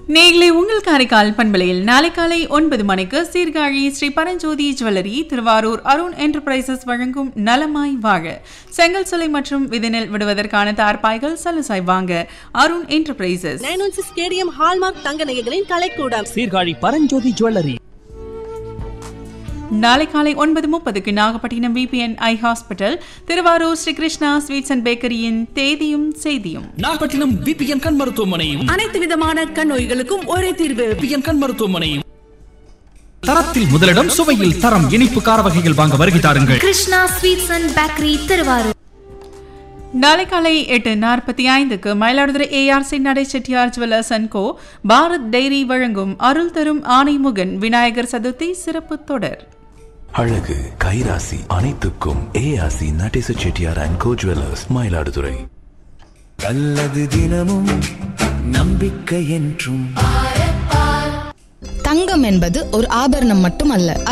நேர்களை உங்கள் காரைக்கால் பண்பலையில் நாளை காலை ஒன்பது மணிக்கு சீர்காழி ஸ்ரீ பரஞ்சோதி ஜுவல்லரி திருவாரூர் அருண் என்டர்பிரைசஸ் வழங்கும் நலமாய் வாழ செங்கல் சிலை மற்றும் விதினில் விடுவதற்கான தார்பாய்கள் சலுசாய் வாங்க Arun enterprises nine one six KDM hallmark தங்க நகைகளின் கலைக்கூடம் சீர்காழி பரஞ்சோதி ஜுவல்லரி நாளை காலை ஒன்பது முப்பதுக்கு Nagapattinam VBN eye hospital Thiruvarur Sri Krishna sweets and பேக்கரியின் தேதியும் செய்தியும் நாகப்பட்டினம் பிபிஎன் கண் மருத்துவமனையும் அனைத்து விதமான கண் நோய்களுக்கும் ஒரே தீர்வு பிபிஎன் கண் மருத்துவமனையும் தரத்தில் முதலிடம் சுவையில் தரம் இனிப்பு கார வகைகள் வாங்க வருகை தாருங்கள் Krishna sweets and bakery Thiruvarur நாளை காலை எட்டு நாற்பத்தி ஐந்துக்கு மயிலாடுதுறை ஏஆர்சி நடை Chettiar jewellers and co Bharat dairy வழங்கும் அருள் தரும் ஆணைமுகன் விநாயகர் சதுர்த்தி சிறப்பு தொடர் அழகு கைராசி அனைத்துக்கும் ARC Natesa Chettiar and co jewellers Mayiladuthurai நல்லது தினமும் நம்பிக்கை என்றும் தங்கம் என்பது ஒரு ஆபரணம் மட்டுமல்ல